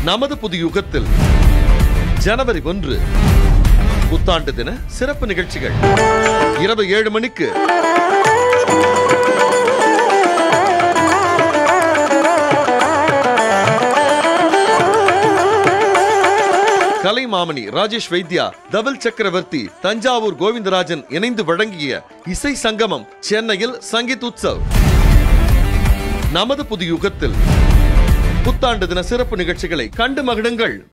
நமது புது யுகத்தில் ஜனவரி ஒன்று புத்தாண்டு தின சிறப்பு நிகழ்ச்சிகள் இரவு ஏழு மணிக்கு கலைமாமணி ராஜேஷ் வைத்யா தவில் சக்கரவர்த்தி தஞ்சாவூர் கோவிந்தராஜன் இணைந்து வழங்கிய இசை சங்கமம் சென்னையில் சங்கீத் உற்சவ் நமது புது யுகத்தில் புத்தாண்டு தின சிறப்பு நிகழ்ச்சிகளை கண்டு மகிழுங்கள்